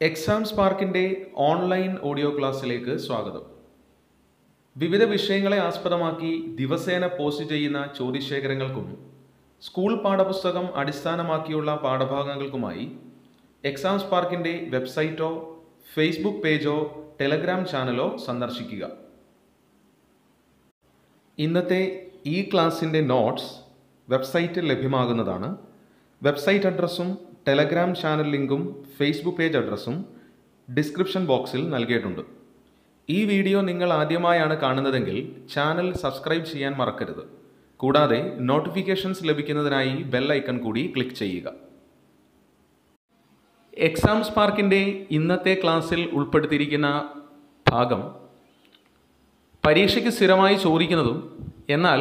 exam സ്പാർക്കിൻ്റെ online audio ക്ലാസ്സിലേക്ക് സ്വാഗതം വിവിധ വിഷയങ്ങളെ ആസ്പദമാക്കി ദിവസേന പോസ്റ്റ് ചെയ്യുന്ന ചോദ്യശേഖരങ്ങൾക്കും സ്കൂൾ പാഠപുസ്തകം അടിസ്ഥാനമാക്കിയുള്ള പാഠഭാഗങ്ങൾക്കുമായി എക്സാം സ്പാർക്കിൻ്റെ വെബ്സൈറ്റോ ഫേസ്ബുക്ക് പേജോ ടെലഗ്രാം ചാനലോ സന്ദർശിക്കുക ഇന്നത്തെ ഈ ക്ലാസ്സിൻ്റെ നോട്ട്സ് വെബ്സൈറ്റിൽ ലഭ്യമാകുന്നതാണ് വെബ്സൈറ്റ് അഡ്രസ്സും ടെലഗ്രാം ചാനൽ ലിങ്കും ഫേസ്ബുക്ക് പേജ് അഡ്രസ്സും ഡിസ്ക്രിപ്ഷൻ ബോക്സിൽ നൽകിയിട്ടുണ്ട് ഈ വീഡിയോ നിങ്ങൾ ആദ്യമായാണ് കാണുന്നതെങ്കിൽ ചാനൽ സബ്സ്ക്രൈബ് ചെയ്യാൻ മറക്കരുത് കൂടാതെ നോട്ടിഫിക്കേഷൻസ് ലഭിക്കുന്നതിനായി ബെൽ ഐക്കൺ കൂടി ക്ലിക്ക് ചെയ്യുക എക്സാം സ്പാർക്കിൻ്റെ ഇന്നത്തെ ക്ലാസ്സിൽ ഉൾപ്പെടുത്തിയിരിക്കുന്ന ഭാഗം പരീക്ഷയ്ക്ക് സ്ഥിരമായി ചോദിക്കുന്നതും എന്നാൽ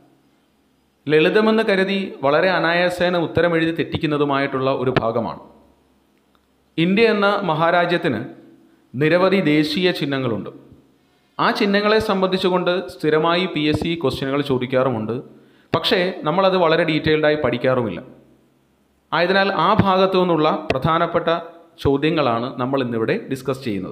ലളിതമെന്ന് കരുതി വളരെ അനായാസേന ഉത്തരമെഴുതി തെറ്റിക്കുന്നതുമായിട്ടുള്ള ഒരു ഭാഗമാണ് ഇന്ത്യ എന്ന മഹാരാജ്യത്തിന് നിരവധി ദേശീയ ചിഹ്നങ്ങളുണ്ട് ആ ചിഹ്നങ്ങളെ സംബന്ധിച്ചുകൊണ്ട് സ്ഥിരമായി പി എസ് സി ക്വസ്റ്റ്യനുകൾ ചോദിക്കാറുമുണ്ട് പക്ഷേ നമ്മളത് വളരെ ഡീറ്റെയിൽഡായി പഠിക്കാറുമില്ല ആയതിനാൽ ആ ഭാഗത്തു നിന്നുള്ള പ്രധാനപ്പെട്ട ചോദ്യങ്ങളാണ് നമ്മൾ ഇന്നിവിടെ ഡിസ്കസ് ചെയ്യുന്നത്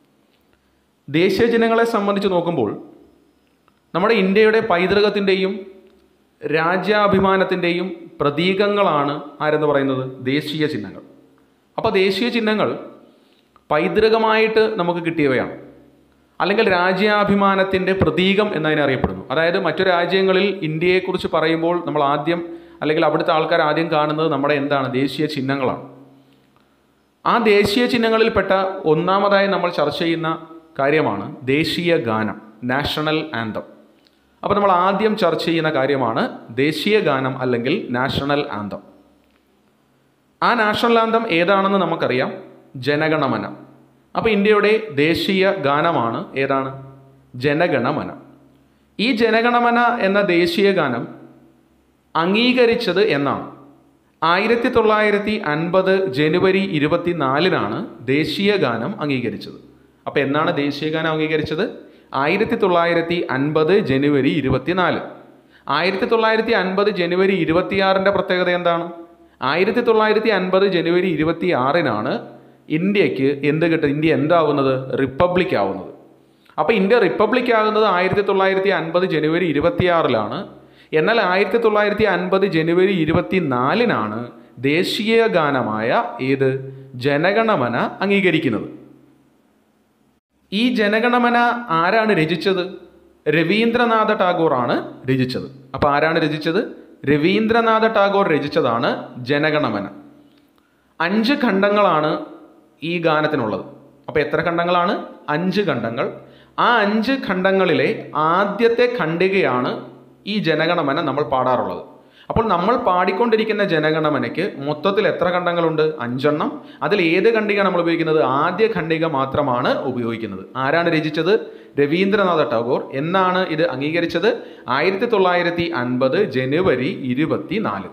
ദേശീയ ചിഹ്നങ്ങളെ സംബന്ധിച്ച് നോക്കുമ്പോൾ നമ്മുടെ ഇന്ത്യയുടെ പൈതൃകത്തിൻ്റെയും രാജ്യാഭിമാനത്തിൻ്റെയും പ്രതീകങ്ങളാണ് ആരെന്ന് പറയുന്നത് ദേശീയ ചിഹ്നങ്ങൾ അപ്പോൾ ദേശീയ ചിഹ്നങ്ങൾ പൈതൃകമായിട്ട് നമുക്ക് കിട്ടിയവയാണ് അല്ലെങ്കിൽ രാജ്യാഭിമാനത്തിൻ്റെ പ്രതീകം എന്നതിനെ അറിയപ്പെടുന്നു അതായത് മറ്റു രാജ്യങ്ങളിൽ ഇന്ത്യയെക്കുറിച്ച് പറയുമ്പോൾ നമ്മൾ ആദ്യം അല്ലെങ്കിൽ അവിടുത്തെ ആൾക്കാർ ആദ്യം കാണുന്നത് നമ്മുടെ എന്താണ് ദേശീയ ചിഹ്നങ്ങളാണ് ആ ദേശീയ ചിഹ്നങ്ങളിൽപ്പെട്ട ഒന്നാമതായി നമ്മൾ ചർച്ച ചെയ്യുന്ന കാര്യമാണ് ദേശീയ ഗാനം നാഷണൽ ആന്തം അപ്പോൾ നമ്മൾ ആദ്യം ചർച്ച ചെയ്യുന്ന കാര്യമാണ് ദേശീയ ഗാനം അല്ലെങ്കിൽ നാഷണൽ ആന്തം ആ നാഷണൽ ആന്തം ഏതാണെന്ന് നമുക്കറിയാം ജനഗണമന അപ്പോൾ ഇന്ത്യയുടെ ദേശീയ ഗാനമാണ് ഏതാണ് ജനഗണമന ഈ ജനഗണമന എന്ന ദേശീയ ഗാനം അംഗീകരിച്ചത് എന്നാണ് ആയിരത്തി തൊള്ളായിരത്തി അൻപത് ജനുവരി ഇരുപത്തിനാലിനാണ് ദേശീയ ഗാനം അംഗീകരിച്ചത് അപ്പോൾ എന്നാണ് ദേശീയ ഗാനം അംഗീകരിച്ചത് ആയിരത്തി തൊള്ളായിരത്തി അൻപത് ജനുവരി ഇരുപത്തിനാല് ആയിരത്തി തൊള്ളായിരത്തി അൻപത് ജനുവരി ഇരുപത്തിയാറിൻ്റെ പ്രത്യേകത എന്താണ് ആയിരത്തി തൊള്ളായിരത്തി അൻപത് ജനുവരി ഇരുപത്തി ആറിനാണ് ഇന്ത്യക്ക് എന്ത് കിട്ടും ഇന്ത്യ എന്താവുന്നത് റിപ്പബ്ലിക് ആവുന്നത് അപ്പോൾ ഇന്ത്യ റിപ്പബ്ലിക് ആകുന്നത് ആയിരത്തി തൊള്ളായിരത്തി അൻപത് ജനുവരി ഇരുപത്തിയാറിലാണ് എന്നാൽ ആയിരത്തി തൊള്ളായിരത്തി അൻപത് ജനുവരി ഇരുപത്തിനാലിനാണ് ദേശീയ ഗാനമായ ഏത് ജനഗണമന അംഗീകരിക്കുന്നത് ഈ ജനഗണമന ആരാണ് രചിച്ചത് രവീന്ദ്രനാഥ ടാഗോർ ആണ് രചിച്ചത് അപ്പോൾ ആരാണ് രചിച്ചത് രവീന്ദ്രനാഥ ടാഗോർ രചിച്ചതാണ് ജനഗണമന അഞ്ച് ഖണ്ഡങ്ങളാണ് ഈ ഗാനത്തിനുള്ളത് അപ്പോൾ എത്ര ഖണ്ഡങ്ങളാണ് അഞ്ച് ഖണ്ഡങ്ങൾ ആ അഞ്ച് ഖണ്ഡങ്ങളിലെ ആദ്യത്തെ ഖണ്ഡികയാണ് ഈ ജനഗണമന നമ്മൾ പാടാറുള്ളത് അപ്പോൾ നമ്മൾ പാടിക്കൊണ്ടിരിക്കുന്ന ജനഗണമനയ്ക്ക് മൊത്തത്തിൽ എത്ര ഖണ്ഡങ്ങളുണ്ട് അഞ്ചെണ്ണം അതിൽ ഏത് ഖണ്ഡിക നമ്മൾ ഉപയോഗിക്കുന്നത് ആദ്യ ഖണ്ഡിക മാത്രമാണ് ഉപയോഗിക്കുന്നത് ആരാണ് രചിച്ചത് രവീന്ദ്രനാഥ ടാഗോർ എന്നാണ് ഇത് അംഗീകരിച്ചത് ആയിരത്തി തൊള്ളായിരത്തി അൻപത് ജനുവരി ഇരുപത്തി നാല്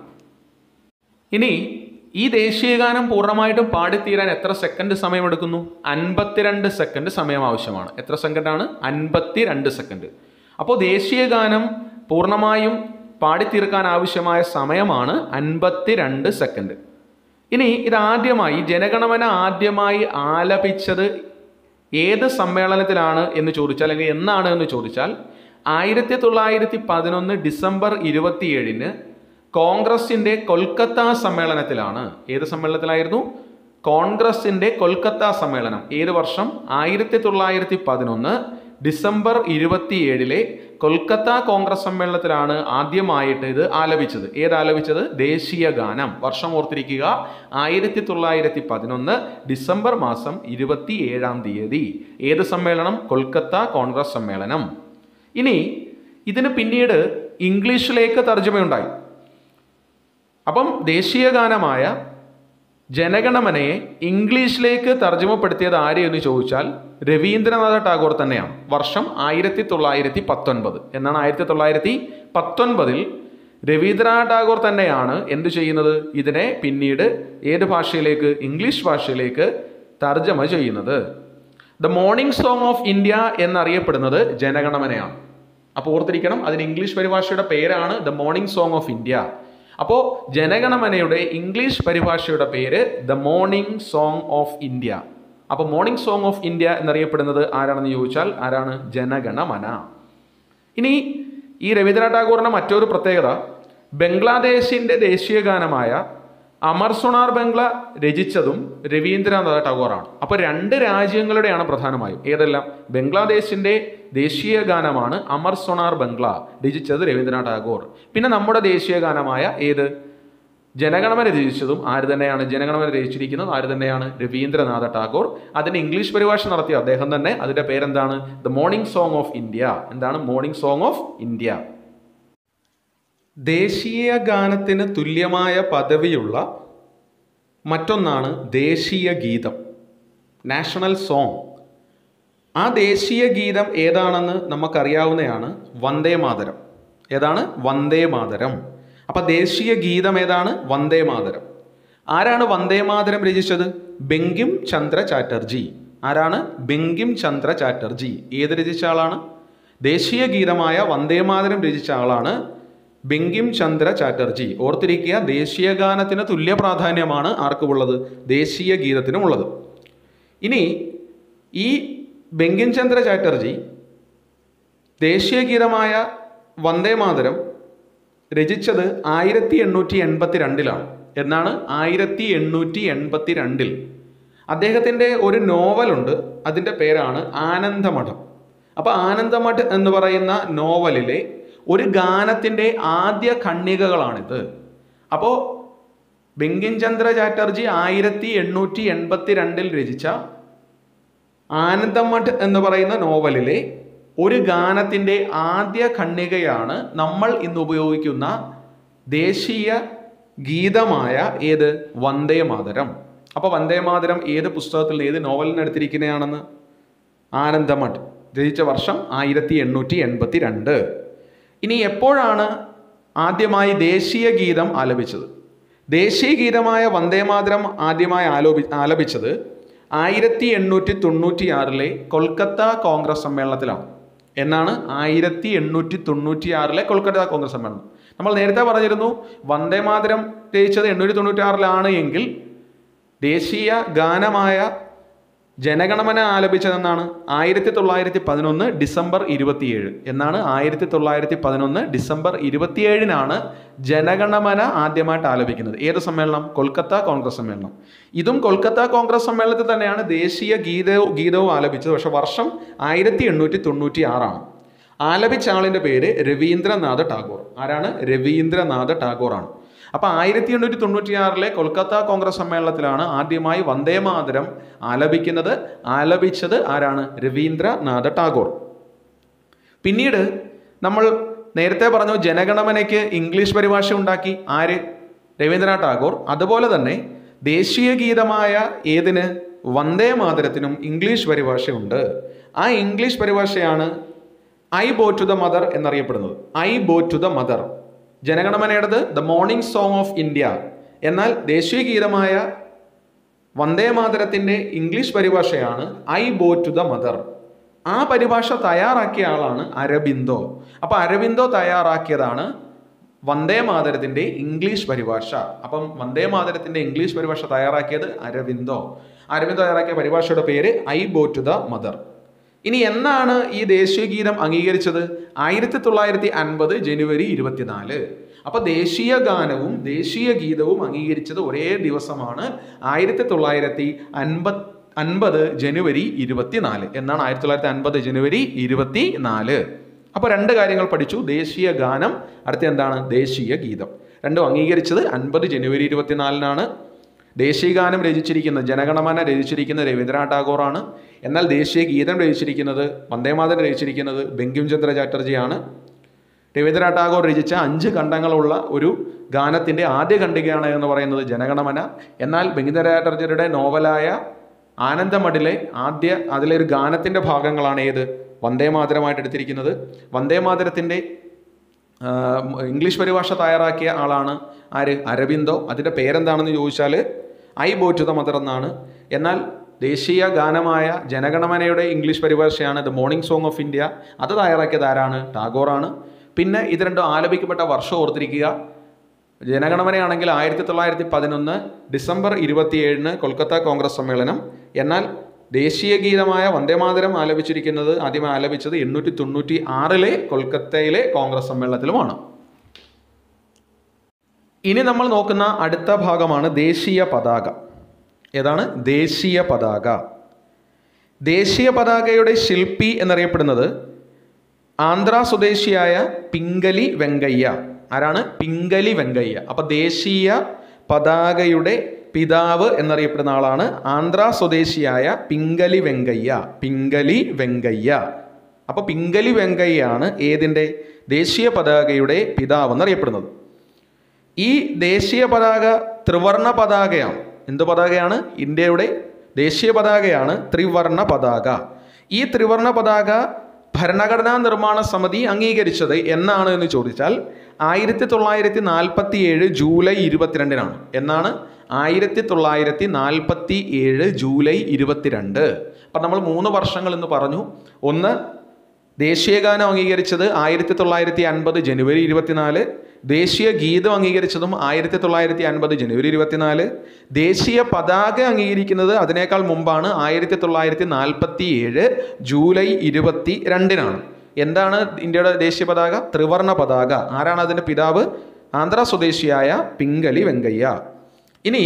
ഇനി ഈ ദേശീയഗാനം പൂർണ്ണമായിട്ടും പാടിത്തീരാൻ എത്ര സെക്കൻഡ് സമയമെടുക്കുന്നു അൻപത്തിരണ്ട് സെക്കൻഡ് സമയം ആവശ്യമാണ് എത്ര സെക്കൻഡാണ് അൻപത്തിരണ്ട് സെക്കൻഡ് അപ്പോൾ ദേശീയഗാനം പൂർണ്ണമായും പാടിത്തീർക്കാൻ ആവശ്യമായ സമയമാണ് അൻപത്തിരണ്ട് സെക്കൻഡ് ഇനി ഇതാദ്യമായി ജനഗണമന ആദ്യമായി ആലപിച്ചത് ഏത് സമ്മേളനത്തിലാണ് എന്ന് ചോദിച്ചാൽ അല്ലെങ്കിൽ എന്നാണ് എന്ന് ചോദിച്ചാൽ ആയിരത്തി തൊള്ളായിരത്തി പതിനൊന്ന് ഡിസംബർ ഇരുപത്തിയേഴിന് കോൺഗ്രസിൻ്റെ കൊൽക്കത്ത സമ്മേളനത്തിലാണ് ഏത് സമ്മേളനത്തിലായിരുന്നു കോൺഗ്രസിൻ്റെ കൊൽക്കത്ത സമ്മേളനം ഏത് വർഷം ആയിരത്തി തൊള്ളായിരത്തി പതിനൊന്ന് ഡിസംബർ ഇരുപത്തിയേഴിലെ കൊൽക്കത്ത കോൺഗ്രസ് സമ്മേളനത്തിലാണ് ആദ്യമായിട്ട് ഇത് ആലപിച്ചത് ഏത് ആലപിച്ചത് ദേശീയ ഗാനം വർഷം ഓർത്തിരിക്കുക ആയിരത്തി തൊള്ളായിരത്തി പതിനൊന്ന് ഡിസംബർ മാസം ഇരുപത്തി ഏഴാം തീയതി ഏത് സമ്മേളനം കൊൽക്കത്ത കോൺഗ്രസ് സമ്മേളനം ഇനി ഇതിന് പിന്നീട് ഇംഗ്ലീഷിലേക്ക് തർജ്ജമയുണ്ടായി അപ്പം ദേശീയ ഗാനമായ ജനഗണമനയെ ഇംഗ്ലീഷിലേക്ക് തർജ്ജമപ്പെടുത്തിയത് ആര് എന്ന് ചോദിച്ചാൽ രവീന്ദ്രനാഥ ടാഗോർ തന്നെയാണ് വർഷം ആയിരത്തി തൊള്ളായിരത്തി പത്തൊൻപത് എന്നാണ് ആയിരത്തി തൊള്ളായിരത്തി പത്തൊൻപതിൽ രവീന്ദ്രനാഥ ടാഗോർ തന്നെയാണ് എന്തു ചെയ്യുന്നത് ഇതിനെ പിന്നീട് ഏത് ഭാഷയിലേക്ക് ഇംഗ്ലീഷ് ഭാഷയിലേക്ക് തർജ്ജമ ചെയ്യുന്നത് the morning song of India എന്നറിയപ്പെടുന്നത് ജനഗണമനയാണ് അപ്പോൾ ഓർത്തിരിക്കണം അതിന് ഇംഗ്ലീഷ് പരിഭാഷയുടെ പേരാണ് the morning song of India അപ്പോൾ ജനഗണമനയുടെ ഇംഗ്ലീഷ് പരിഭാഷയുടെ പേര് the morning song of India അപ്പോൾ മോർണിംഗ് സോങ് ഓഫ് ഇന്ത്യ എന്നറിയപ്പെടുന്നത് ആരാണെന്ന് ചോദിച്ചാൽ ആരാണ് ജനഗണമന ഇനി ഈ രവീന്ദ്രനാഥ് ടാഗോറിൻ്റെ മറ്റൊരു പ്രത്യേകത ബംഗ്ലാദേശിൻ്റെ ദേശീയ ഗാനമായ അമർ സോണാർ ബംഗ്ല രചിച്ചതും രവീന്ദ്രനാഥ് ടാഗോറാണ് അപ്പോൾ രണ്ട് രാജ്യങ്ങളുടെയാണ് പ്രധാനമായും ഏതെല്ലാം ബംഗ്ലാദേശിൻ്റെ ദേശീയ ഗാനമാണ് അമർ സോണാർ ബംഗ്ല രചിച്ചത് രവീന്ദ്രനാഥ് ടാഗോർ പിന്നെ നമ്മുടെ ദേശീയ ഗാനമായ ഏത് ജനഗണമന രചിച്ചതും ആര് തന്നെയാണ് ജനഗണമന രചിച്ചിരിക്കുന്നത് ആര് തന്നെയാണ് രവീന്ദ്രനാഥ ടാഗോർ അതിന് ഇംഗ്ലീഷ് പരിഭാഷ നടത്തിയ അദ്ദേഹം തന്നെ അതിന്റെ പേരെന്താണ് the morning song of India എന്താണ് മോർണിംഗ് സോങ് ഓഫ് ഇന്ത്യ ദേശീയ ഗാനത്തിന് തുല്യമായ പദവിയുള്ള മറ്റൊന്നാണ് ദേശീയ ഗീതം നാഷണൽ സോങ് ആ ദേശീയ ഗീതം ഏതാണെന്ന് നമുക്കറിയാവുന്നതാണ് വന്ദേ മാതരം ഏതാണ് വന്ദേ മാതരം അപ്പൊ ദേശീയ ഗീതം ഏതാണ് വന്ദേ മാതരം ആരാണ് വന്ദേ മാതരം രചിച്ചത് ബെങ്കിം ചന്ദ്ര ചാറ്റർജി ആരാണ് ബെങ്കിം ചന്ദ്ര ചാറ്റർജി ഏത് രചിച്ച ആളാണ് ദേശീയ ഗീതമായ വന്ദേ മാതരം രചിച്ച ആളാണ് ബെങ്കിം ചന്ദ്ര ചാറ്റർജി ഓർത്തിരിക്കുക ദേശീയ ഗാനത്തിന് തുല്യ പ്രാധാന്യമാണ് ആർക്കുമുള്ളത് ദേശീയ ഗീതത്തിനുമുള്ളത് ഇനി ഈ ബെങ്കിം ചന്ദ്ര ചാറ്റർജി ദേശീയ ഗീതമായ വന്ദേ മാതരം രചിച്ചത് ആയിരത്തി എണ്ണൂറ്റി എൺപത്തി രണ്ടിലാണ് എന്നാണ് ആയിരത്തി എണ്ണൂറ്റി എൺപത്തി രണ്ടിൽ അദ്ദേഹത്തിൻ്റെ ഒരു നോവലുണ്ട് അതിൻ്റെ പേരാണ് ആനന്ദമഠം അപ്പോൾ ആനന്ദമഠ് എന്ന് പറയുന്ന നോവലിലെ ഒരു ഗാനത്തിൻ്റെ ആദ്യ ഖണ്ണികകളാണിത് അപ്പോൾ ബെങ്കിം ചന്ദ്ര ചാറ്റർജി ആയിരത്തി എണ്ണൂറ്റി എൺപത്തി രണ്ടിൽ രചിച്ച ആനന്ദമഠ് എന്ന് പറയുന്ന നോവലിലെ ഒരു ഗാനത്തിൻ്റെ ആദ്യ ഖണ്ണികയാണ് നമ്മൾ ഇന്ന് ഉപയോഗിക്കുന്ന ദേശീയ ഗീതമായ ഏത് വന്ദേ മാതരം അപ്പോൾ വന്ദേ മാതരം ഏത് പുസ്തകത്തിൽ നിന്ന് ഏത് നോവലിൽ നിന്ന് എടുത്തിരിക്കുന്നതാണെന്ന് ആനന്ദമഠ് രചിച്ച വർഷം ആയിരത്തി എണ്ണൂറ്റി എൺപത്തി രണ്ട് ഇനി എപ്പോഴാണ് ആദ്യമായി ദേശീയ ഗീതം ആലപിച്ചത് ദേശീയ ഗീതമായ വന്ദേ മാതരം ആദ്യമായി ആലോപി ആലപിച്ചത് ആയിരത്തി എണ്ണൂറ്റി തൊണ്ണൂറ്റി ആറിലെ കൊൽക്കത്ത കോൺഗ്രസ് സമ്മേളനത്തിലാണ് എന്നാണ് ആയിരത്തി എണ്ണൂറ്റി തൊണ്ണൂറ്റി ആറിലെ കൊൽക്കത്ത കോൺഗ്രസ് സമ്മേളനം നമ്മൾ നേരത്തെ പറഞ്ഞിരുന്നു വന്ദേ മാതരം രചിച്ചത് എണ്ണൂറ്റി തൊണ്ണൂറ്റി ആറിലാണ് എങ്കിൽ ദേശീയ ഗാനമായ ജനഗണമന ആലപിച്ചതെന്നാണ് ആയിരത്തി തൊള്ളായിരത്തി പതിനൊന്ന് ഡിസംബർ ഇരുപത്തിയേഴ് എന്നാണ് ആയിരത്തി തൊള്ളായിരത്തി പതിനൊന്ന് ഡിസംബർ ഇരുപത്തിയേഴിനാണ് ജനഗണമന ആദ്യമായിട്ട് ആലപിക്കുന്നത് ഏത് സമ്മേളനം കൊൽക്കത്ത കോൺഗ്രസ് സമ്മേളനം ഇതും കൊൽക്കത്ത കോൺഗ്രസ് സമ്മേളനത്തിൽ തന്നെയാണ് ദേശീയ ഗീതവും ഗീതവും ആലപിച്ചത് പക്ഷെ വർഷം ആയിരത്തി എണ്ണൂറ്റി തൊണ്ണൂറ്റി ആറാണ് ആലപിച്ച ആളിന്റെ പേര് രവീന്ദ്രനാഥ ടാഗോർ ആരാണ് രവീന്ദ്രനാഥ ടാഗോർ ആണ് അപ്പൊ ആയിരത്തി എണ്ണൂറ്റി തൊണ്ണൂറ്റി ആറിലെ കൊൽക്കത്ത കോൺഗ്രസ് സമ്മേളനത്തിലാണ് ആദ്യമായി വന്ദേ മാതരം ആലപിക്കുന്നത് ആലപിച്ചത് ആരാണ് രവീന്ദ്രനാഥ ടാഗോർ പിന്നീട് നമ്മൾ നേരത്തെ പറഞ്ഞു ജനഗണമനയ്ക്ക് ഇംഗ്ലീഷ് പരിഭാഷ ഉണ്ടാക്കി ആര് രവീന്ദ്രനാഥ് ടാഗോർ അതുപോലെ തന്നെ ദേശീയ ഗീതമായ ഏതിന് വന്ദേ മാതരത്തിനും ഇംഗ്ലീഷ് പരിഭാഷയുണ്ട് ആ ഇംഗ്ലീഷ് പരിഭാഷയാണ് I bow to the mother എന്നറിയപ്പെടുന്നത് I bow to the mother ജനഗണമനയുടേത് the morning song of India എന്നാൽ ദേശീയ ഗീതമായ വന്ദേ മാതരത്തിൻ്റെ ഇംഗ്ലീഷ് പരിഭാഷയാണ് I bow to the mother ആ പരിഭാഷ തയ്യാറാക്കിയ ആളാണ് അരബിന്ദോ അപ്പോൾ അരബിന്ദോ തയ്യാറാക്കിയതാണ് വന്ദേ മാതരത്തിൻ്റെ ഇംഗ്ലീഷ് പരിഭാഷ അപ്പം വന്ദേ മാതരത്തിൻ്റെ ഇംഗ്ലീഷ് പരിഭാഷ തയ്യാറാക്കിയത് അരബിന്ദോ അരബിന്ദോ തയ്യാറാക്കിയ പരിഭാഷയുടെ പേര് I bow to the mother ഇനി എന്നാണ് ഈ ദേശീയ ഗീതം അംഗീകരിച്ചത് ആയിരത്തി തൊള്ളായിരത്തി അൻപത് ജനുവരി ഇരുപത്തിനാല് അപ്പൊ ദേശീയ ഗാനവും ദേശീയ ഗീതവും അംഗീകരിച്ചത് ഒരേ ദിവസമാണ് ആയിരത്തി തൊള്ളായിരത്തി അൻപത് അൻപത് ജനുവരി ഇരുപത്തിനാല് എന്നാണ് ആയിരത്തി തൊള്ളായിരത്തി അൻപത് ജനുവരി ഇരുപത്തി നാല് അപ്പോൾ രണ്ട് കാര്യങ്ങൾ പഠിച്ചു ദേശീയ ഗാനം അടുത്ത എന്താണ് ദേശീയ ഗീതം രണ്ടും അംഗീകരിച്ചത് അൻപത് ജനുവരി ഇരുപത്തിനാലിനാണ് ദേശീയ ഗാനം രചിച്ചിരിക്കുന്നത് ജനഗണമന രചിച്ചിരിക്കുന്നത് രവീന്ദ്രനാഥ് ടാഗോറാണ് എന്നാൽ ദേശീയ ഗീതം രചിച്ചിരിക്കുന്നത് വന്ദേമാതരം രചിച്ചിരിക്കുന്നത് ബങ്കിം ചന്ദ്ര ചാറ്റർജിയാണ് രവീന്ദ്രനാഥ് ടാഗോർ രചിച്ച അഞ്ച് ഖണ്ഡങ്ങളുള്ള ഒരു ഗാനത്തിൻ്റെ ആദ്യ ഖണ്ഡികയാണ് എന്ന് പറയുന്നത് ജനഗണമന എന്നാൽ ബങ്കിംചന്ദ്ര ചാറ്റർജിയുടെ നോവലായ ആനന്ദമഠിലെ ആദ്യ അതിലെ ഒരു ഗാനത്തിൻ്റെ ഭാഗങ്ങളാണ് ഏത് വന്ദേമാതരമായിട്ട് എടുത്തിരിക്കുന്നത് വന്ദേമാതരത്തിൻ്റെ ഇംഗ്ലീഷ് പരിഭാഷ തയ്യാറാക്കിയ ആളാണ് ആര് അരബിന്ദോ അതിൻ്റെ പേരെന്താണെന്ന് ചോദിച്ചാൽ I bow to the mother എന്നാണ് എന്നാൽ ദേശീയ ഗാനമായ ജനഗണമനയുടെ ഇംഗ്ലീഷ് പരിഭാഷയാണ് the morning song of India അത് തയ്യാറാക്കിയത് ആരാണ് ടാഗോറാണ് പിന്നെ ഇത് രണ്ടും ആലപിക്കപ്പെട്ട വർഷം ഓർത്തിരിക്കുക ജനഗണമനയാണെങ്കിൽ ആയിരത്തി തൊള്ളായിരത്തി പതിനൊന്ന് ഡിസംബർ ഇരുപത്തിയേഴിന് കൊൽക്കത്ത കോൺഗ്രസ് സമ്മേളനം എന്നാൽ ദേശീയ ഗീതമായ വന്ദേമാതരം ആലപിച്ചിരിക്കുന്നത് ആദ്യം ആലപിച്ചത് എണ്ണൂറ്റി തൊണ്ണൂറ്റി ആറിലെ കൊൽക്കത്തയിലെ കോൺഗ്രസ് സമ്മേളനത്തിലുമാണ് ഇനി നമ്മൾ നോക്കുന്ന അടുത്ത ഭാഗമാണ് ദേശീയ പതാക ഏതാണ് ദേശീയ പതാക ദേശീയ പതാകയുടെ ശില്പി എന്നറിയപ്പെടുന്നത് ആന്ധ്ര സ്വദേശിയായ പിങ്കലി വെങ്കയ്യ ആരാണ് പിങ്കലി വെങ്കയ്യ അപ്പൊ ദേശീയ പതാകയുടെ പിതാവ് എന്നറിയപ്പെടുന്ന ആളാണ് ആന്ധ്ര സ്വദേശിയായ പിങ്കലി വെങ്കയ്യ പിങ്കലി വെങ്കയ്യ അപ്പൊ പിങ്കലി വെങ്കയ്യാണ് ഏതിൻ്റെ ദേശീയ പതാകയുടെ പിതാവ് എന്നറിയപ്പെടുന്നത് ഈ ദേശീയ പതാക ത്രിവർണ പതാകയാണ് എന്ത് പതാകയാണ് ഇന്ത്യയുടെ ദേശീയ പതാകയാണ് ത്രിവർണ പതാക ഈ ത്രിവർണ പതാക ഭരണഘടനാ നിർമ്മാണ സമിതി അംഗീകരിച്ചത് എന്നാണ് എന്ന് ചോദിച്ചാൽ ആയിരത്തി തൊള്ളായിരത്തി നാൽപ്പത്തി ഏഴ് ജൂലൈ ഇരുപത്തിരണ്ടിനാണ് എന്നാണ് ആയിരത്തി തൊള്ളായിരത്തി നാൽപ്പത്തി ഏഴ് ജൂലൈ ഇരുപത്തിരണ്ട് അപ്പം നമ്മൾ മൂന്ന് വർഷങ്ങൾ എന്ന് പറഞ്ഞു ഒന്ന് ദേശീയഗാനം അംഗീകരിച്ചത് ആയിരത്തി തൊള്ളായിരത്തി അൻപത് ജനുവരി ഇരുപത്തിനാല് ദേശീയ ഗീതം അംഗീകരിച്ചതും ആയിരത്തി തൊള്ളായിരത്തി അൻപത് ജനുവരി ഇരുപത്തിനാല് ദേശീയ പതാക അംഗീകരിക്കുന്നത് അതിനേക്കാൾ മുമ്പാണ് ആയിരത്തി തൊള്ളായിരത്തി നാൽപ്പത്തി ഏഴ് ജൂലൈ ഇരുപത്തി രണ്ടിനാണ് എന്താണ് ഇന്ത്യയുടെ ദേശീയ പതാക ത്രിവർണ പതാക ആരാണ് അതിൻ്റെ പിതാവ് ആന്ധ്ര സ്വദേശിയായ പിങ്കലി വെങ്കയ്യ ഇനി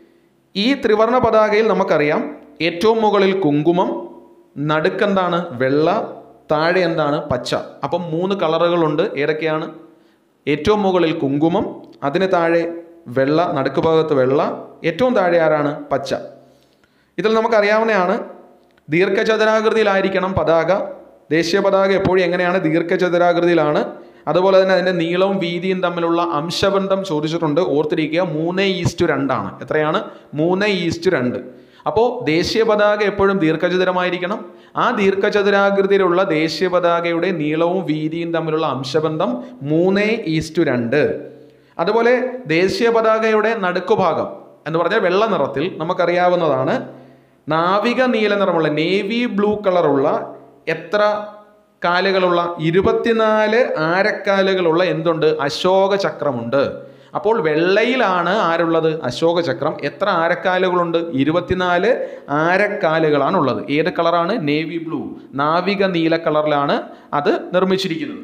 ഈ ത്രിവർണ പതാകയിൽ നമുക്കറിയാം ഏറ്റവും മുകളിൽ കുങ്കുമം നടുക്കെന്താണ് വെള്ള താഴെ എന്താണ് പച്ച അപ്പം മൂന്ന് കളറുകളുണ്ട് ഏതൊക്കെയാണ് ഏറ്റവും മുകളിൽ കുങ്കുമം അതിന് താഴെ വെള്ള നടുക്ക് ഭാഗത്ത് വെള്ള ഏറ്റവും താഴെ ആരാണ് പച്ച ഇതിൽ നമുക്കറിയാവുന്നതാണ് ദീർഘചതുരാകൃതിയിലായിരിക്കണം പതാക ദേശീയ പതാക എപ്പോഴും എങ്ങനെയാണ് ദീർഘചതുരാകൃതിയിലാണ് അതുപോലെ തന്നെ അതിൻ്റെ നീളവും വീതിയും തമ്മിലുള്ള അംശബന്ധം ചോദിച്ചിട്ടുണ്ട് ഓർത്തിരിക്കുക മൂന്ന് ഈസ്റ്റു രണ്ടാണ് എത്രയാണ് മൂന്ന് ഈസ്റ്റു രണ്ട് അപ്പോൾ ദേശീയ പതാക എപ്പോഴും ദീർഘചതുരമായിരിക്കണം ആ ദീർഘചതുരാകൃതിയിലുള്ള ദേശീയ പതാകയുടെ നീളവും വീതിയും തമ്മിലുള്ള അംശബന്ധം മൂന്ന് ഈസ്റ്റു രണ്ട് അതുപോലെ ദേശീയ പതാകയുടെ നടുക്കുഭാഗം എന്ന് പറഞ്ഞാൽ വെള്ള നിറത്തിൽ നമുക്കറിയാവുന്നതാണ് നാവിക നീല നിറമുള്ള നേവി ബ്ലൂ കളറുള്ള എത്ര കാലുകളുള്ള ഇരുപത്തിനാല് ആരക്കാലുകളുള്ള എന്തുണ്ട് അശോക ചക്രമുണ്ട് അപ്പോൾ വെള്ളയിലാണ് ആരുള്ളത് അശോക ചക്രം എത്ര ആരക്കാലുകളുണ്ട് ഇരുപത്തിനാല് ആരക്കാലുകളാണുള്ളത് ഏത് കളറാണ് നേവി ബ്ലൂ നാവിക നീല കളറിലാണ് അത് നിർമ്മിച്ചിരിക്കുന്നത്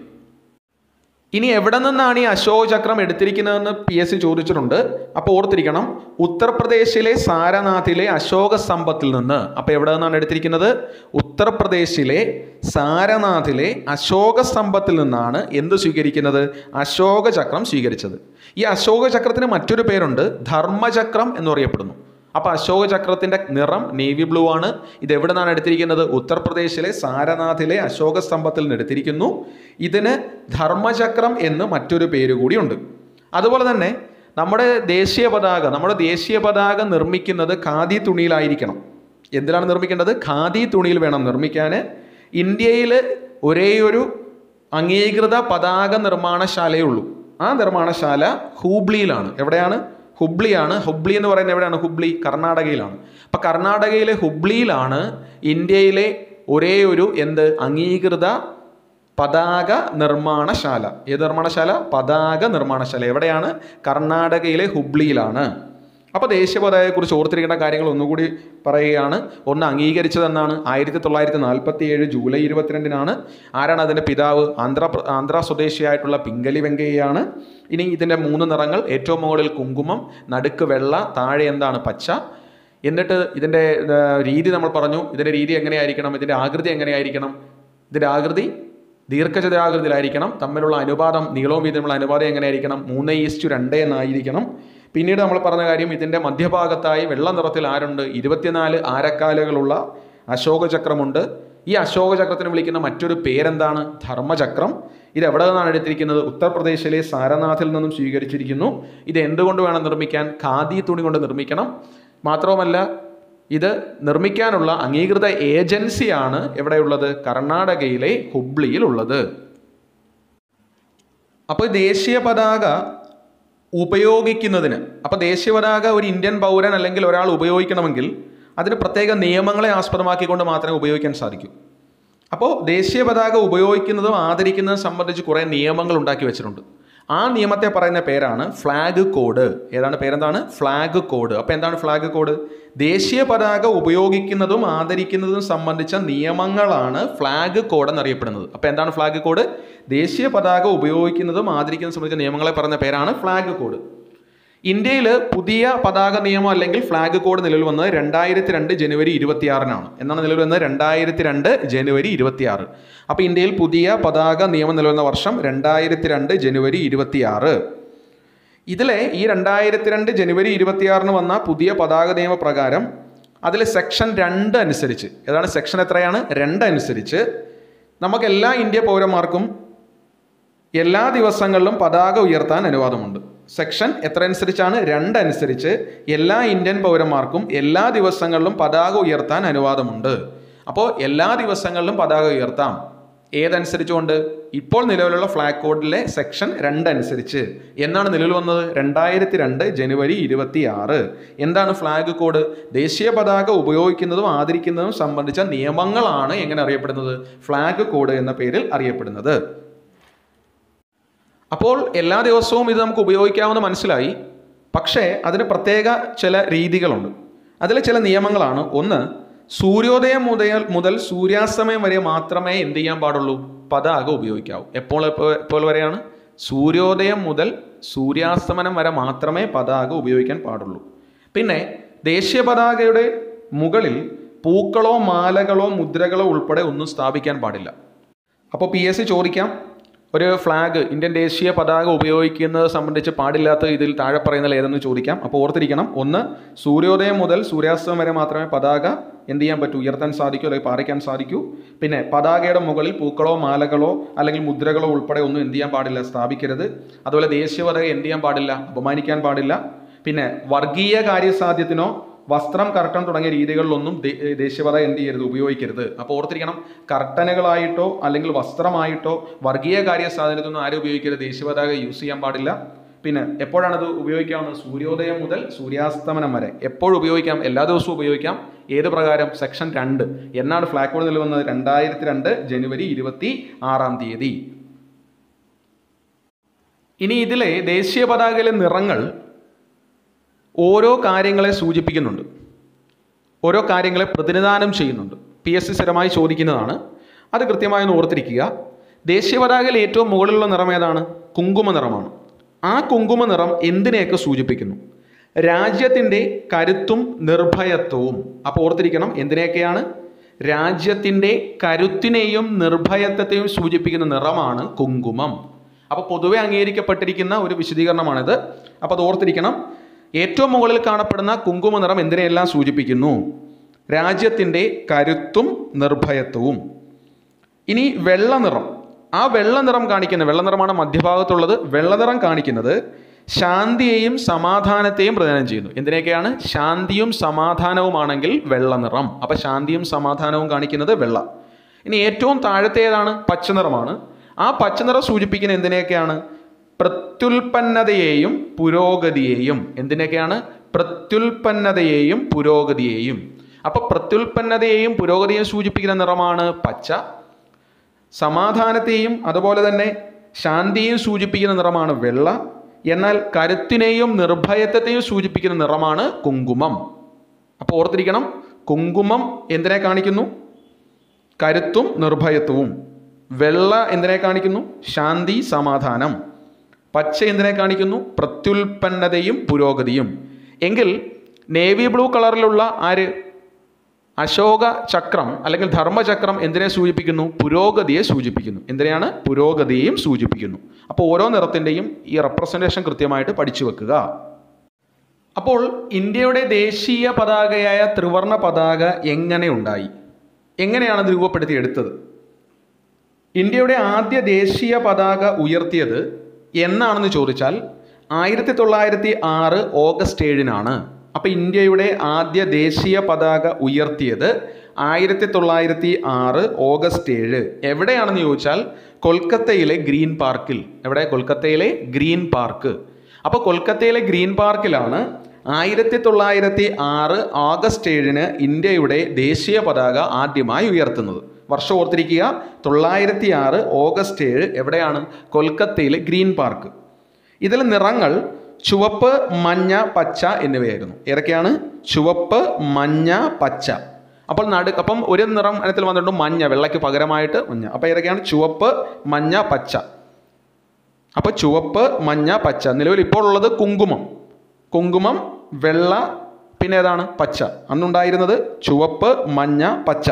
ഇനി എവിടെ നിന്നാണ് ഈ അശോക ചക്രം എടുത്തിരിക്കുന്നതെന്ന് പി എസ് സി ചോദിച്ചിട്ടുണ്ട് അപ്പോൾ ഓർത്തിരിക്കണം ഉത്തർപ്രദേശിലെ സാരനാഥിലെ അശോക സ്തംഭത്തിൽ നിന്ന് അപ്പോൾ എവിടെ നിന്നാണ് എടുത്തിരിക്കുന്നത് ഉത്തർപ്രദേശിലെ സാരനാഥിലെ അശോക സ്തംഭത്തിൽ നിന്നാണ് എന്ത് സ്വീകരിക്കുന്നത് അശോക ചക്രം സ്വീകരിച്ചത് ഈ അശോക ചക്രത്തിന് മറ്റൊരു പേരുണ്ട് ധർമ്മചക്രം എന്ന് പറയപ്പെടുന്നു അപ്പോൾ അശോക ചക്രത്തിന്റെ നിറം നേവി ബ്ലൂ ആണ് ഇത് എവിടെ നിന്നാണ് എടുത്തിരിക്കുന്നത് ഉത്തർപ്രദേശിലെ സാരനാഥിലെ അശോക സ്തംഭത്തിൽ നിന്ന് എടുത്തിരിക്കുന്നു ഇതിന് ധർമ്മചക്രം എന്ന് മറ്റൊരു പേര് കൂടിയുണ്ട് അതുപോലെ തന്നെ നമ്മുടെ ദേശീയ പതാക നമ്മുടെ ദേശീയ പതാക നിർമ്മിക്കുന്നത് ഖാദി തുണിയിലായിരിക്കണം എന്തിലാണ് നിർമ്മിക്കേണ്ടത് ഖാദി തുണിയിൽ വേണം നിർമ്മിക്കാൻ ഇന്ത്യയിൽ ഒരേയൊരു അംഗീകൃത പതാക നിർമ്മാണശാലയേ ഉള്ളൂ ആ നിർമ്മാണശാല ഹൂബ്ലിയിലാണ് എവിടെയാണ് ഹുബ്ലിയാണ് ഹുബ്ലി എന്ന് പറയുന്നത് എവിടെയാണ് ഹുബ്ലി കർണാടകയിലാണ് അപ്പം കർണാടകയിലെ ഹുബ്ലിയിലാണ് ഇന്ത്യയിലെ ഒരേ ഒരു എന്ത് അംഗീകൃത പതാക നിർമ്മാണശാല ഏത് നിർമ്മാണശാല പതാക നിർമ്മാണശാല എവിടെയാണ് കർണാടകയിലെ ഹുബ്ലിയിലാണ് അപ്പോൾ ദേശീയ പതാകയെക്കുറിച്ച് ഓർത്തിരിക്കേണ്ട കാര്യങ്ങൾ ഒന്നുകൂടി പറയുകയാണ് ഒന്ന് അംഗീകരിച്ചതെന്നാണ് ആയിരത്തി തൊള്ളായിരത്തി നാൽപ്പത്തി ഏഴ് ജൂലൈ ഇരുപത്തിരണ്ടിനാണ് ആരാണ് അതിൻ്റെ പിതാവ് ആന്ധ്ര ആന്ധ്ര സ്വദേശിയായിട്ടുള്ള പിങ്കലി വെങ്കയ്യാണ് ഇനി ഇതിൻ്റെ മൂന്ന് നിറങ്ങൾ ഏറ്റവും മുകളിൽ കുങ്കുമം നടുക്ക് വെള്ള താഴെ എന്താണ് പച്ച എന്നിട്ട് ഇതിൻ്റെ ആ, രീതി നമ്മൾ പറഞ്ഞു ഇതിൻ്റെ രീതി എങ്ങനെയായിരിക്കണം ഇതിൻ്റെ ആകൃതി എങ്ങനെയായിരിക്കണം ഇതിൻ്റെ ആകൃതി ദീർഘചതുരാകൃതിയിലായിരിക്കണം തമ്മിലുള്ള അനുപാതം നീളവും വീതിയുമുള്ള അനുപാതം എങ്ങനെയായിരിക്കണം മൂന്ന് ഈസ്റ്റു രണ്ട് എന്നായിരിക്കണം പിന്നീട് നമ്മൾ പറഞ്ഞ കാര്യം ഇതിൻ്റെ മധ്യഭാഗത്തായി വെള്ള നിറത്തിൽ ആരുണ്ട് ഇരുപത്തിനാല് ആരക്കാലുകളുള്ള അശോക ചക്രമുണ്ട് ഈ അശോക ചക്രത്തിന് വിളിക്കുന്ന മറ്റൊരു പേരെന്താണ് ധർമ്മചക്രം ഇത് എവിടെ നിന്നാണ് എടുത്തിരിക്കുന്നത് ഉത്തർപ്രദേശിലെ സാരനാഥിൽ നിന്നും സ്വീകരിച്ചിരിക്കുന്നു ഇത് എന്തുകൊണ്ട് വേണം നിർമ്മിക്കാൻ ഖാദി തുണി കൊണ്ട് നിർമ്മിക്കണം മാത്രവുമല്ല ഇത് നിർമ്മിക്കാനുള്ള അംഗീകൃത ഏജൻസിയാണ് എവിടെയുള്ളത് കർണാടകയിലെ ഹുബ്ലിയിലുള്ളത് അപ്പോൾ ദേശീയ പതാക ഉപയോഗിക്കുന്നതിന് അപ്പോൾ ദേശീയ പതാക ഒരു ഇന്ത്യൻ പൗരൻ അല്ലെങ്കിൽ ഒരാൾ ഉപയോഗിക്കണമെങ്കിൽ അതിന് പ്രത്യേക നിയമങ്ങളെ ആസ്പദമാക്കിക്കൊണ്ട് മാത്രമേ ഉപയോഗിക്കാൻ സാധിക്കൂ അപ്പോൾ ദേശീയ പതാക ഉപയോഗിക്കുന്നതും ആദരിക്കുന്നതും സംബന്ധിച്ച് കുറേ നിയമങ്ങൾ ഉണ്ടാക്കി വെച്ചിട്ടുണ്ട് ആ നിയമത്തെ പറയുന്ന പേരാണ് ഫ്ലാഗ് കോഡ് ഏതാണ് പേരെന്താണ് ഫ്ലാഗ് കോഡ് അപ്പോൾ എന്താണ് ഫ്ലാഗ് കോഡ് ദേശീയ പതാക ഉപയോഗിക്കുന്നതും ആദരിക്കുന്നതും സംബന്ധിച്ച നിയമങ്ങളാണ് ഫ്ലാഗ് കോഡ് എന്നറിയപ്പെടുന്നത് അപ്പോൾ എന്താണ് ഫ്ലാഗ് കോഡ് ദേശീയ പതാക ഉപയോഗിക്കുന്നതും ആദരിക്കുന്നതും സംബന്ധിച്ച നിയമങ്ങളെ പറയുന്ന പേരാണ് ഫ്ലാഗ് കോഡ് ഇന്ത്യയിൽ പുതിയ പതാക നിയമം അല്ലെങ്കിൽ ഫ്ലാഗ് കോഡ് നിലവിൽ വന്നത് രണ്ടായിരത്തി രണ്ട് ജനുവരി ഇരുപത്തിയാറിനാണ് എന്നാണ് നിലവിൽ വന്നത് രണ്ടായിരത്തി രണ്ട് ജനുവരി ഇരുപത്തിയാറ് അപ്പോൾ ഇന്ത്യയിൽ പുതിയ പതാക നിയമം നിലവിൽ വന്ന വർഷം രണ്ടായിരത്തി രണ്ട് ജനുവരി ഇരുപത്തിയാറ് ഇതിലെ ഈ രണ്ടായിരത്തി രണ്ട് ജനുവരി ഇരുപത്തിയാറിന് വന്ന പുതിയ പതാക നിയമപ്രകാരം അതിൽ സെക്ഷൻ രണ്ട് അനുസരിച്ച് ഏതാണ് സെക്ഷൻ എത്രയാണ് രണ്ട് അനുസരിച്ച് നമുക്ക് എല്ലാ ഇന്ത്യ പൗരന്മാർക്കും എല്ലാ ദിവസങ്ങളിലും പതാക ഉയർത്താൻ അനുവാദമുണ്ട് സെക്ഷൻ എത്ര അനുസരിച്ചാണ് രണ്ട് അനുസരിച്ച് എല്ലാ ഇന്ത്യൻ പൗരന്മാർക്കും എല്ലാ ദിവസങ്ങളിലും പതാക ഉയർത്താൻ അനുവാദമുണ്ട് അപ്പോൾ എല്ലാ ദിവസങ്ങളിലും പതാക ഉയർത്താം ഏതനുസരിച്ചുകൊണ്ട് ഇപ്പോൾ നിലവിലുള്ള ഫ്ലാഗ് കോഡിലെ സെക്ഷൻ രണ്ട് അനുസരിച്ച് എന്നാണ് നിലവിൽ വന്നത് രണ്ടായിരത്തി രണ്ട് ജനുവരി ഇരുപത്തി ആറ് എന്താണ് ഫ്ലാഗ് കോഡ് ദേശീയ പതാക ഉപയോഗിക്കുന്നതും ആദരിക്കുന്നതും സംബന്ധിച്ച നിയമങ്ങളാണ് എങ്ങനെ അറിയപ്പെടുന്നത് ഫ്ലാഗ് കോഡ് എന്ന പേരിൽ അറിയപ്പെടുന്നത് അപ്പോൾ എല്ലാ ദിവസവും ഇത് നമുക്ക് ഉപയോഗിക്കാമെന്ന് മനസ്സിലായി പക്ഷേ അതിന് പ്രത്യേക ചില രീതികളുണ്ട് അതിലെ ചില നിയമങ്ങളാണ് ഒന്ന് സൂര്യോദയം മുതൽ മുതൽ സൂര്യാസ്തമയം വരെ മാത്രമേ എന്ത് ചെയ്യാൻ പാടുള്ളൂ പതാക ഉപയോഗിക്കാവൂ എപ്പോൾ എപ്പോൾ എപ്പോൾ വരെയാണ് സൂര്യോദയം മുതൽ സൂര്യാസ്തമനം വരെ മാത്രമേ പതാക ഉപയോഗിക്കാൻ പാടുള്ളൂ പിന്നെ ദേശീയ പതാകയുടെ മുകളിൽ പൂക്കളോ മാലകളോ മുദ്രകളോ ഉൾപ്പെടെ ഒന്നും സ്ഥാപിക്കാൻ പാടില്ല അപ്പോൾ പി എസ് സി ചോദിക്കാം ഒരു ഫ്ലാഗ് ഇന്ത്യൻ ദേശീയ പതാക ഉപയോഗിക്കുന്നത് സംബന്ധിച്ച് പാടില്ലാത്ത ഇതിൽ താഴെ പറയുന്നതിൽ ഏതെന്ന് ചോദിക്കാം അപ്പോൾ ഓർത്തിരിക്കണം ഒന്ന് സൂര്യോദയം മുതൽ സൂര്യാസ്തമയം വരെ മാത്രമേ പതാക എന്ത് ചെയ്യാൻ പറ്റൂ ഉയർത്താൻ സാധിക്കൂ അല്ലെങ്കിൽ പാറിക്കാൻ സാധിക്കൂ പിന്നെ പതാകയുടെ മുകളിൽ പൂക്കളോ മാലകളോ അല്ലെങ്കിൽ മുദ്രകളോ ഉൾപ്പെടെ ഒന്നും എന്ത് ചെയ്യാൻ പാടില്ല സ്ഥാപിക്കരുത് അതുപോലെ ദേശീയ പതാക എന്ത് ചെയ്യാൻ പാടില്ല അപമാനിക്കാൻ പാടില്ല പിന്നെ വർഗീയ കാര്യസാധ്യത്തിനോ വസ്ത്രം കർട്ടൻ തുടങ്ങിയ രീതികളിലൊന്നും ദേ- ദേശീയപതാക എന്ത് ചെയ്യരുത് ഉപയോഗിക്കരുത് അപ്പോൾ ഓർത്തിരിക്കണം കർട്ടനുകളായിട്ടോ അല്ലെങ്കിൽ വസ്ത്രമായിട്ടോ വർഗീയ കാര്യ സാധനത്തൊന്നും ആരും ഉപയോഗിക്കരുത് ദേശീയപതാക യൂസ് ചെയ്യാൻ പാടില്ല പിന്നെ എപ്പോഴാണത് ഉപയോഗിക്കാവുന്നത് സൂര്യോദയം മുതൽ സൂര്യാസ്തമനം വരെ എപ്പോഴും ഉപയോഗിക്കാം എല്ലാ ദിവസവും ഉപയോഗിക്കാം ഏത് പ്രകാരം സെക്ഷൻ രണ്ട് എന്നാണ് ഫ്ലാഗ് കോഡ് നിലവിൽ വന്നത് രണ്ടായിരത്തി രണ്ട് ജനുവരി ഇരുപത്തി ആറാം തീയതി ഇനി ഇതിലെ ദേശീയ പതാകയിലെ നിറങ്ങൾ ഓരോ കാര്യങ്ങളെ സൂചിപ്പിക്കുന്നുണ്ട് ഓരോ കാര്യങ്ങളെ പ്രതിനിധാനം ചെയ്യുന്നുണ്ട് പി എസ് സി സ്ഥിരമായി ചോദിക്കുന്നതാണ് അത് കൃത്യമായി ഒന്ന് ഓർത്തിരിക്കുക ദേശീയ പതാകയിൽ ഏറ്റവും മുകളിലുള്ള നിറം ഏതാണ് കുങ്കുമ നിറമാണ് ആ കുങ്കുമ നിറം എന്തിനെയൊക്കെ സൂചിപ്പിക്കുന്നു രാജ്യത്തിൻ്റെ കരുത്തും നിർഭയത്വവും അപ്പോൾ ഓർത്തിരിക്കണം എന്തിനെയൊക്കെയാണ് രാജ്യത്തിൻ്റെ കരുത്തിനെയും നിർഭയത്വത്തെയും സൂചിപ്പിക്കുന്ന നിറമാണ് കുങ്കുമം അപ്പോൾ പൊതുവെ അംഗീകരിക്കപ്പെട്ടിരിക്കുന്ന ഒരു വിശദീകരണമാണിത് അപ്പോൾ അത് ഓർത്തിരിക്കണം ഏറ്റവും മുകളിൽ കാണപ്പെടുന്ന കുങ്കുമ നിറം എന്തിനെയെല്ലാം സൂചിപ്പിക്കുന്നു രാജ്യത്തിൻ്റെ കരുത്തും നിർഭയത്വവും ഇനി വെള്ള നിറം ആ വെള്ള നിറം കാണിക്കുന്ന വെള്ള നിറമാണ് മധ്യഭാഗത്തുള്ളത് വെള്ള നിറം കാണിക്കുന്നത് ശാന്തിയെയും സമാധാനത്തെയും പ്രദാനം ചെയ്യുന്നു എന്തിനൊക്കെയാണ് ശാന്തിയും സമാധാനവുമാണെങ്കിൽ വെള്ള നിറം അപ്പം ശാന്തിയും സമാധാനവും കാണിക്കുന്നത് വെള്ള ഇനി ഏറ്റവും താഴത്തേതാണ് പച്ചനിറമാണ് ആ പച്ചനിറം സൂചിപ്പിക്കുന്ന എന്തിനെയൊക്കെയാണ് പ്രത്യുൽപ്പന്നതയെയും പുരോഗതിയെയും എന്തിനൊക്കെയാണ് പ്രത്യുൽപ്പന്നതയെയും പുരോഗതിയെയും അപ്പൊ പ്രത്യുൽപ്പന്നതയെയും പുരോഗതിയെയും സൂചിപ്പിക്കുന്ന നിറമാണ് പച്ച സമാധാനത്തെയും അതുപോലെ തന്നെ ശാന്തിയെയും സൂചിപ്പിക്കുന്ന നിറമാണ് വെള്ള എന്നാൽ കരുത്തിനെയും നിർഭയത്വത്തെയും സൂചിപ്പിക്കുന്ന നിറമാണ് കുങ്കുമം അപ്പോൾ ഓർത്തിരിക്കണം കുങ്കുമം എന്തിനെ കാണിക്കുന്നു കരുത്തും നിർഭയത്വവും വെള്ള എന്തിനെ കാണിക്കുന്നു ശാന്തി സമാധാനം പച്ച എന്തിനെ കാണിക്കുന്നു പ്രത്യുൽപ്പന്നതയും പുരോഗതിയും എങ്കിൽ നേവി ബ്ലൂ കളറിലുള്ള ആര് അശോക ചക്രം അല്ലെങ്കിൽ ധർമ്മചക്രം എന്തിനെ സൂചിപ്പിക്കുന്നു പുരോഗതിയെ സൂചിപ്പിക്കുന്നു എന്തിനെയാണ് പുരോഗതിയെയും സൂചിപ്പിക്കുന്നു അപ്പോൾ ഓരോ നിറത്തിൻ്റെയും ഈ റെപ്രസെൻറ്റേഷൻ കൃത്യമായിട്ട് പഠിച്ചു വെക്കുക അപ്പോൾ ഇന്ത്യയുടെ ദേശീയ പതാകയായ ത്രിവർണ പതാക എങ്ങനെ ഉണ്ടായി എങ്ങനെയാണ് അത് രൂപപ്പെടുത്തിയെടുത്തത് ഇന്ത്യയുടെ ആദ്യ ദേശീയ പതാക ഉയർത്തിയത് എന്നാണെന്ന് ചോദിച്ചാൽ ആയിരത്തി തൊള്ളായിരത്തി ആറ് ഓഗസ്റ്റ് ഏഴിനാണ് അപ്പോൾ ഇന്ത്യയുടെ ആദ്യ ദേശീയ പതാക ഉയർത്തിയത് ആയിരത്തി തൊള്ളായിരത്തി ആറ് ഓഗസ്റ്റ് ഏഴ് എവിടെയാണെന്ന് ചോദിച്ചാൽ കൊൽക്കത്തയിലെ ഗ്രീൻ പാർക്കിൽ എവിടെ കൊൽക്കത്തയിലെ ഗ്രീൻ പാർക്ക് അപ്പോൾ കൊൽക്കത്തയിലെ ഗ്രീൻ പാർക്കിലാണ് ആയിരത്തി തൊള്ളായിരത്തി ആറ് ഓഗസ്റ്റ് ഏഴിന് ഇന്ത്യയുടെ ദേശീയ പതാക ആദ്യമായി ഉയർത്തുന്നത് വർഷം ഓർത്തിരിക്കുക തൊള്ളായിരത്തി ആറ് ഓഗസ്റ്റ് ഏഴ് എവിടെയാണ് കൊൽക്കത്തയിലെ ഗ്രീൻ പാർക്ക് ഇതിൽ നിറങ്ങൾ ചുവപ്പ് മഞ്ഞ പച്ച എന്നിവയായിരുന്നു ഏതൊക്കെയാണ് ചുവപ്പ് മഞ്ഞ പച്ച അപ്പോൾ നടു അപ്പം ഒരു നിറം ഇനത്തിൽ വന്നിട്ടുണ്ട് മഞ്ഞ വെള്ളയ്ക്ക് പകരമായിട്ട് മഞ്ഞ അപ്പോൾ ഏതൊക്കെയാണ് ചുവപ്പ് മഞ്ഞ പച്ച അപ്പോൾ ചുവപ്പ് മഞ്ഞ പച്ച നിലവിൽ ഇപ്പോൾ ഉള്ളത് കുങ്കുമം കുങ്കുമം വെള്ള പിന്നെ ഏതാണ് പച്ച അന്നുണ്ടായിരുന്നത് ചുവപ്പ് മഞ്ഞ പച്ച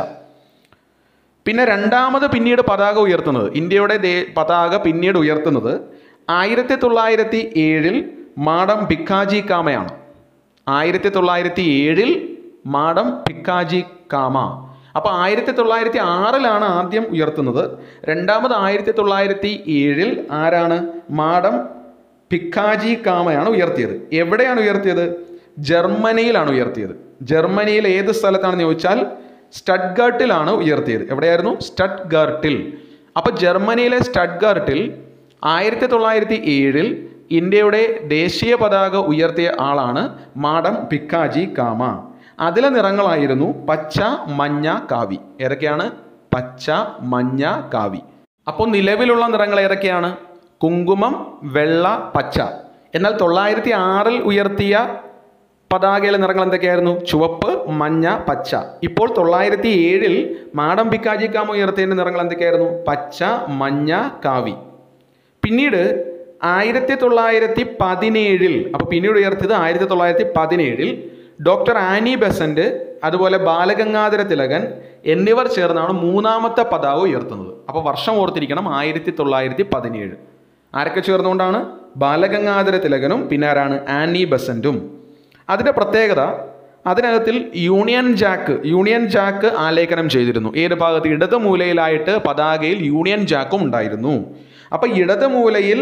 പിന്നെ രണ്ടാമത് പിന്നീട് പതാക ഉയർത്തുന്നത് ഇന്ത്യയുടെ ദേ പതാക പിന്നീട് ഉയർത്തുന്നത് ആയിരത്തി തൊള്ളായിരത്തി ഏഴിൽ മാഡം ഭിക്കാജി കാമയാണ് ആയിരത്തി തൊള്ളായിരത്തി ഏഴിൽ മാഡം ഭിക്കാജി കാമ അപ്പോൾ ആയിരത്തി തൊള്ളായിരത്തി ആറിലാണ് ആദ്യം ഉയർത്തുന്നത് രണ്ടാമത് ആയിരത്തി തൊള്ളായിരത്തി ഏഴിൽ ആരാണ് മാഡം ഭിക്കാജി കാമയാണ് ഉയർത്തിയത് എവിടെയാണ് ഉയർത്തിയത് ജർമ്മനിയിലാണ് ഉയർത്തിയത് ജർമ്മനിയിൽ ഏത് സ്ഥലത്താണെന്ന് ചോദിച്ചാൽ സ്റ്റഡ്ഗർട്ടിലാണ് ഉയർത്തിയത് എവിടെയായിരുന്നു സ്റ്റഡ്ഗർട്ടിൽ അപ്പോൾ ജർമ്മനിയിലെ സ്റ്റഡ്ഗർട്ടിൽ ആയിരത്തി തൊള്ളായിരത്തി ഏഴിൽ ഇന്ത്യയുടെ ദേശീയ പതാക ഉയർത്തിയ ആളാണ് മാഡം ഭിക്കാജി കാമ അതിലെ നിറങ്ങളായിരുന്നു പച്ച മഞ്ഞ കാവി ഏതൊക്കെയാണ് പച്ച മഞ്ഞ കാവി അപ്പോൾ നിലവിലുള്ള നിറങ്ങൾ ഏതൊക്കെയാണ് കുങ്കുമം വെള്ള പച്ച എന്നാൽ തൊള്ളായിരത്തി ആറിൽ ഉയർത്തിയ പതാകയിലെ നിറങ്ങൾ എന്തൊക്കെയായിരുന്നു ചുവപ്പ് മഞ്ഞ പച്ച ഇപ്പോൾ തൊള്ളായിരത്തി ഏഴിൽ മാഡം പിക്കാജി കാമ ഉയർത്തിയതിൻ്റെ നിറങ്ങൾ എന്തൊക്കെയായിരുന്നു പച്ച മഞ്ഞ കാവി പിന്നീട് ആയിരത്തി തൊള്ളായിരത്തി പതിനേഴിൽ അപ്പോൾ പിന്നീട് ഉയർത്തിയത് ആയിരത്തി തൊള്ളായിരത്തി പതിനേഴിൽ ഡോക്ടർ ആനി ബെസന്റ് അതുപോലെ ബാലഗംഗാധര തിലകൻ എന്നിവർ ചേർന്നാണ് മൂന്നാമത്തെ പതാക ഉയർത്തുന്നത് അപ്പോൾ വർഷം ഓർത്തിരിക്കണം ആയിരത്തി തൊള്ളായിരത്തി പതിനേഴ് ആരൊക്കെ ചേർന്നുകൊണ്ടാണ് ബാലഗംഗാധര തിലകനും പിന്നെ ആരാണ് ആനി ബെസന്റും അതിൻ്റെ പ്രത്യേകത അതിനകത്തിൽ യൂണിയൻ ജാക്ക് യൂണിയൻ ജാക്ക് ആലേഖനം ചെയ്തിരുന്നു ഏത് ഭാഗത്ത് ഇടത് മൂലയിലായിട്ട് പതാകയിൽ യൂണിയൻ ജാക്കും ഉണ്ടായിരുന്നു അപ്പോൾ ഇടത് മൂലയിൽ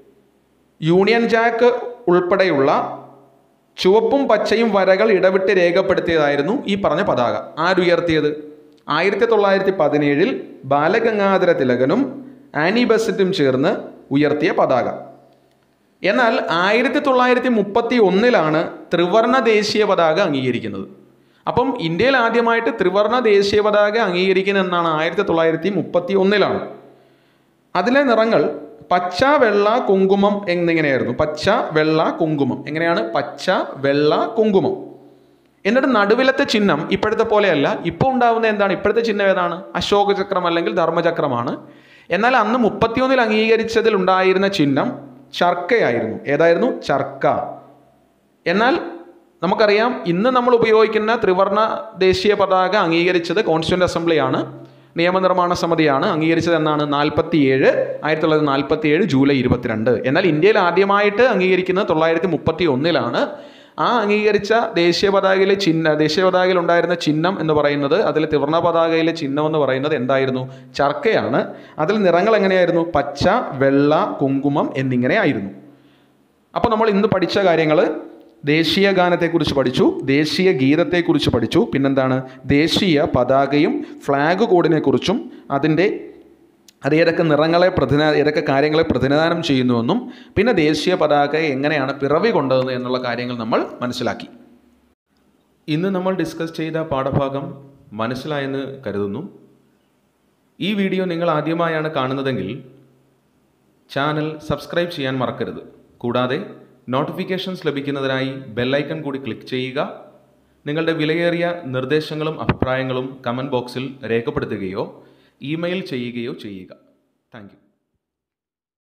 യൂണിയൻ ജാക്ക് ഉൾപ്പെടെയുള്ള ചുവപ്പും പച്ചയും വരകൾ ഇടവിട്ട് രേഖപ്പെടുത്തിയതായിരുന്നു ഈ പറഞ്ഞ പതാക ആരുയർത്തിയത് ആയിരത്തി തൊള്ളായിരത്തി പതിനേഴിൽ ബാലഗംഗാധര തിലകനും ആനി ബസറ്റും ചേർന്ന് ഉയർത്തിയ പതാക എന്നാൽ ആയിരത്തി തൊള്ളായിരത്തി മുപ്പത്തി ഒന്നിലാണ് ത്രിവർണ ദേശീയ പതാക അംഗീകരിക്കുന്നത് അപ്പം ഇന്ത്യയിൽ ആദ്യമായിട്ട് ത്രിവർണ ദേശീയ പതാക അംഗീകരിക്കുന്നത് എന്നാണ് ആയിരത്തി തൊള്ളായിരത്തി മുപ്പത്തി ഒന്നിലാണ് അതിലെ നിറങ്ങൾ പച്ച വെള്ള കുങ്കുമം എന്നിങ്ങനെയായിരുന്നു പച്ച വെള്ള കുങ്കുമം എങ്ങനെയാണ് പച്ച വെള്ള കുങ്കുമം എന്നിട്ട് നടുവിലത്തെ ചിഹ്നം ഇപ്പോഴത്തെ പോലെയല്ല ഇപ്പോൾ ഉണ്ടാവുന്ന എന്താണ് ഇപ്പോഴത്തെ ചിഹ്നം ഏതാണ് അശോക ചക്രം അല്ലെങ്കിൽ ധർമ്മചക്രമാണ് എന്നാൽ അന്ന് മുപ്പത്തിയൊന്നിൽ അംഗീകരിച്ചതിൽ ഉണ്ടായിരുന്ന ചിഹ്നം ചർക്കയായിരുന്നു ഏതായിരുന്നു ചർക്ക എന്നാൽ നമുക്കറിയാം ഇന്ന് നമ്മൾ ഉപയോഗിക്കുന്ന ത്രിവർണ ദേശീയ പതാക അംഗീകരിച്ചത് കോൺസ്റ്റിറ്റ്യൂന്റ് അസംബ്ലിയാണ് നിയമനിർമ്മാണ സമിതിയാണ് അംഗീകരിച്ചത് എന്നാണ് നാൽപ്പത്തി ഏഴ് ആയിരത്തി തൊള്ളായിരത്തി നാൽപ്പത്തി ഏഴ് ജൂലൈ ഇരുപത്തിരണ്ട് എന്നാൽ ഇന്ത്യയിൽ ആദ്യമായിട്ട് അംഗീകരിക്കുന്നത് തൊള്ളായിരത്തി മുപ്പത്തി ഒന്നിലാണ് ആ അംഗീകരിച്ച ദേശീയ പതാകയിലെ ചിഹ്ന ദേശീയ പതാകയിൽ ഉണ്ടായിരുന്ന ചിഹ്നം എന്ന് പറയുന്നത് അതിൽ ത്രിവർണ പതാകയിലെ ചിഹ്നം എന്ന് പറയുന്നത് എന്തായിരുന്നു ചർക്കയാണ് അതിൽ നിറങ്ങൾ എങ്ങനെയായിരുന്നു പച്ച വെള്ള കുങ്കുമം എന്നിങ്ങനെ ആയിരുന്നു അപ്പോൾ നമ്മൾ ഇന്ന് പഠിച്ച കാര്യങ്ങൾ ദേശീയ ഗാനത്തെക്കുറിച്ച് പഠിച്ചു ദേശീയ ഗീതത്തെക്കുറിച്ച് പഠിച്ചു പിന്നെന്താണ് ദേശീയ പതാകയും ഫ്ലാഗ് കോഡിനെക്കുറിച്ചും അതിൻ്റെ അത് ഏതൊക്കെ നിറങ്ങളെ പ്രതിന ഏതൊക്കെ കാര്യങ്ങളെ പ്രതിനിധാനം ചെയ്യുന്നുവെന്നും പിന്നെ ദേശീയ പതാക എങ്ങനെയാണ് പിറവി കൊണ്ടതെന്ന് എന്നുള്ള കാര്യങ്ങൾ നമ്മൾ മനസ്സിലാക്കി ഇന്ന് നമ്മൾ ഡിസ്കസ് ചെയ്ത പാഠഭാഗം മനസ്സിലായെന്ന് കരുതുന്നു ഈ വീഡിയോ നിങ്ങൾ ആദ്യമായാണ് കാണുന്നതെങ്കിൽ ചാനൽ സബ്സ്ക്രൈബ് ചെയ്യാൻ മറക്കരുത് കൂടാതെ നോട്ടിഫിക്കേഷൻസ് ലഭിക്കുന്നതിനായി ബെല്ലൈക്കൺ കൂടി ക്ലിക്ക് ചെയ്യുക നിങ്ങളുടെ വിലയേറിയ നിർദ്ദേശങ്ങളും അഭിപ്രായങ്ങളും കമൻറ്റ് ബോക്സിൽ രേഖപ്പെടുത്തുകയോ ഇമെയിൽ ചെയ്യുകയോ ചെയ്യുക താങ്ക്